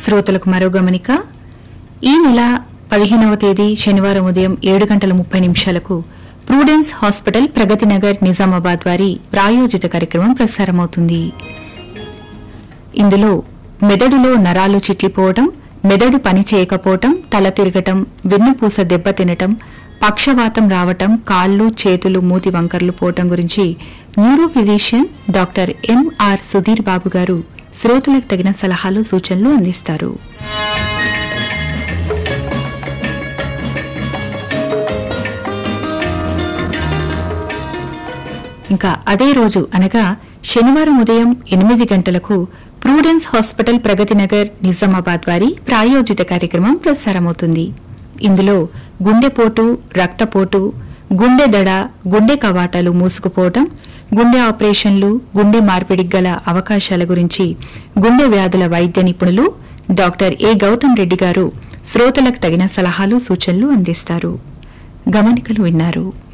శ్రోతలకు మరో గమనిక ఈ నెల పదిహేనవ తేదీ శనివారం ఉదయం ఏడు గంటల ముప్పై నిమిషాలకు ప్రూడెన్స్ హాస్పిటల్ ప్రగతి నగర్ నిజామాబాద్ వారి ప్రాయోజిత కార్యక్రమం ప్రసారమవుతుంది ఇందులో మెదడులో నరాలు చిట్లిపోవటం మెదడు పని చేయకపోవటం తల తిరగటం వెన్నుపూస దెబ్బతినటం పక్షవాతం రావటం కాళ్ళు చేతులు మూతి వంకర్లు పోవటం గురించి neuro physician doctor MR Sudhir Babu garu శ్రోతలకు తగిన సలహాలు సూచనలు అందిస్తారు ఇంకా అదే రోజు అనగా శనివారం ఉదయం ఎనిమిది గంటలకు ప్రూడెన్స్ హాస్పిటల్ ప్రగతి నగర్ నిజామాబాద్ వారి ప్రాయోజిత కార్యక్రమం ప్రసారమవుతుంది ఇందులో గుండెపోటు రక్తపోటు గుండె దడ గుండె కవాటాలు మూసుకుపోవటం గుండె ఆపరేషన్లు గుండె మార్పిడికి గల అవకాశాల గురించి గుండె వ్యాధుల వైద్య నిపుణులు డాక్టర్ ఏ గౌతమ్ రెడ్డి గారు శ్రోతలకు తగిన సలహాలు సూచనలు అందిస్తారు గమనికలు విన్నారు